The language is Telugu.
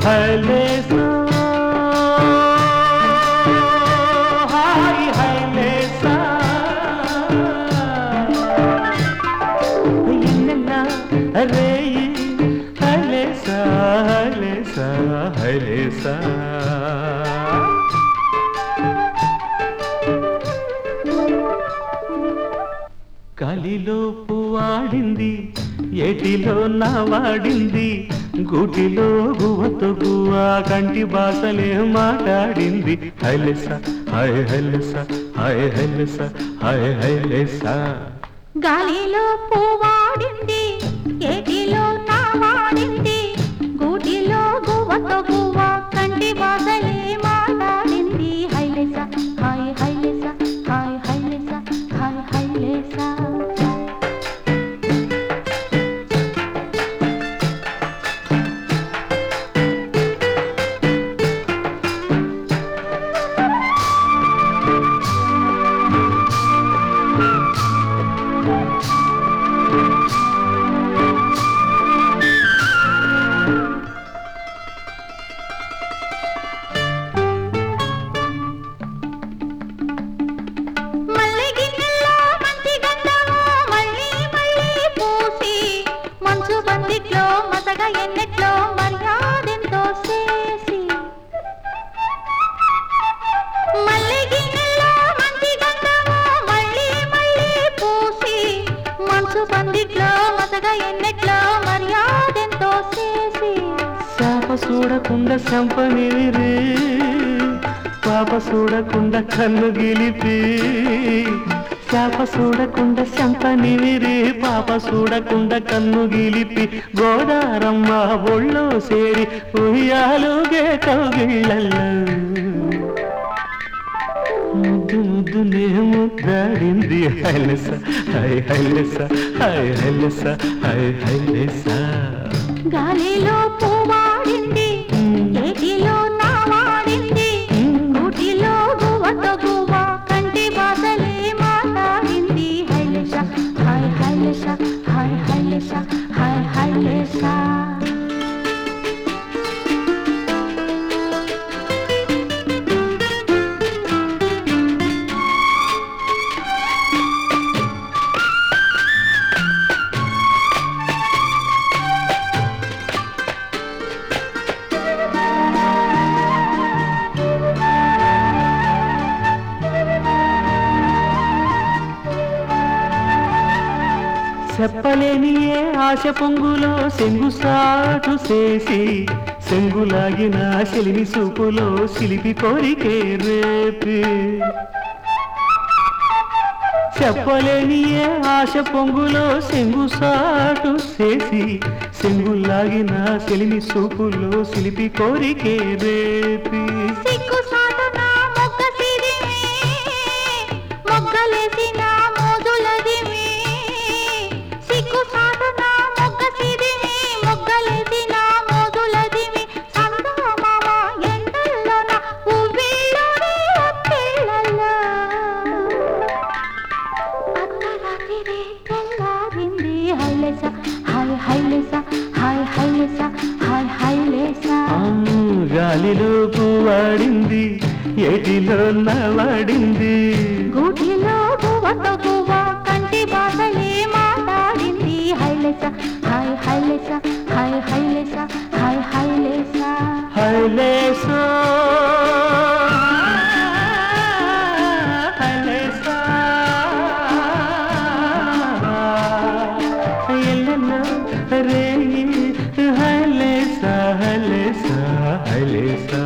హైలేసా హాయ్ హైలేసా ఎన్నెన్న రేయి హైలేసా హైలేసా హైలేసా కలిలో పువ్వాడింది ఏటిలో నా వాడింది గూటిలో గువ్వతో గువ్వా కంటి భాషలే మాట్లాడింది హైలెస హాయ్ హైలెస హాయ్ హైలెస హాయ్ హైలెస గాలిలో పూవాడింది ఏటిలో నా వాడింది గూటిలో గువ్వతో గువ్వ కంటి బాసలే మాట్లాడింది హైలెస హాయ్ హైలెస హాయ్ హైలెస హాయ్ హైలెస మల్లె గిన్నెల్లో మంచి గంధము మళ్ళీ మళ్ళీ పూసి మంచు బందిట్లో మసగ ఎన్నెట్లో మర్యాదెంతో చేసి మల్లె గిన్నెల్లో మంచి గంధము మళ్ళీ మళ్ళీ పూసి మంచు బందిట్లో మసగ ఎన్నెట్లో మర్యాదెంతో చేసి శాప చూడకుండా సంపనివిరి పాప చూడకుండా కన్ను గిలిపి శాప చూడకుండా సంపనివిరి పాప చూడకుండా కన్ను గిలిపి గోదారమ్మ ఒళ్ళో సేరి ఉయ్యాలుగే కౌగిళ్ళల్లో ముద్దు ముద్దు నే ముద్దాడింది హైలెస హై హైలెస హై హైలెస హై హైలెస గాలిలో పూవాడింది ఏటిలో నా వాడింది గుడిలో గువ్వతో గువ్వ కంటి బాసలే మాట్లాడింది హైలెస హాయ్ హైలెస హాయ్ హైలెస హాయ్ హైలెస చెప్పలేని ఏ ఆశ పొంగులో సెంగు సాటు చేసి సెంగులాగిన సిలిమి సూపులో సిలిపి కోరికే రేపి చెప్పలేని ఏ ఆశ పొంగులో సెంగు సాటు చేసి సెంగులాగిన సిలిమి సూపులో సిలిపి కోరికే రేపి సిగ్గు సాటున మొగ్గ సిరిమి మొగ్గలేసిన మోజులదిమి సిగ్గు సాటున మొగ్గ సిరిమి మొగ్గలేసిన మోజులదిమి సందమామ ఎండల్లోన ఉవ్విళ్ళోని ఒత్తిళ్ళల్లో అర్ధరాత్రి తెల్లారింది హైలెస హాయ్ హైలెస హాయ్ హైలెస హాయ్ హైలెస అమ్ము గాలిలో పువ్వాడింది ఏటిలో నవాడింది గూటిలో గువ్వతో గువ్వ కంటి బాసలే మాట్లాడింది హైలెస హాయ్ హైలెస హాయ్ హైలెస హాయ్ హైలెస హైలేసో హైలేసా ఎల్లెల్లో రేయి హైలేసా హైలేసా హైలేసా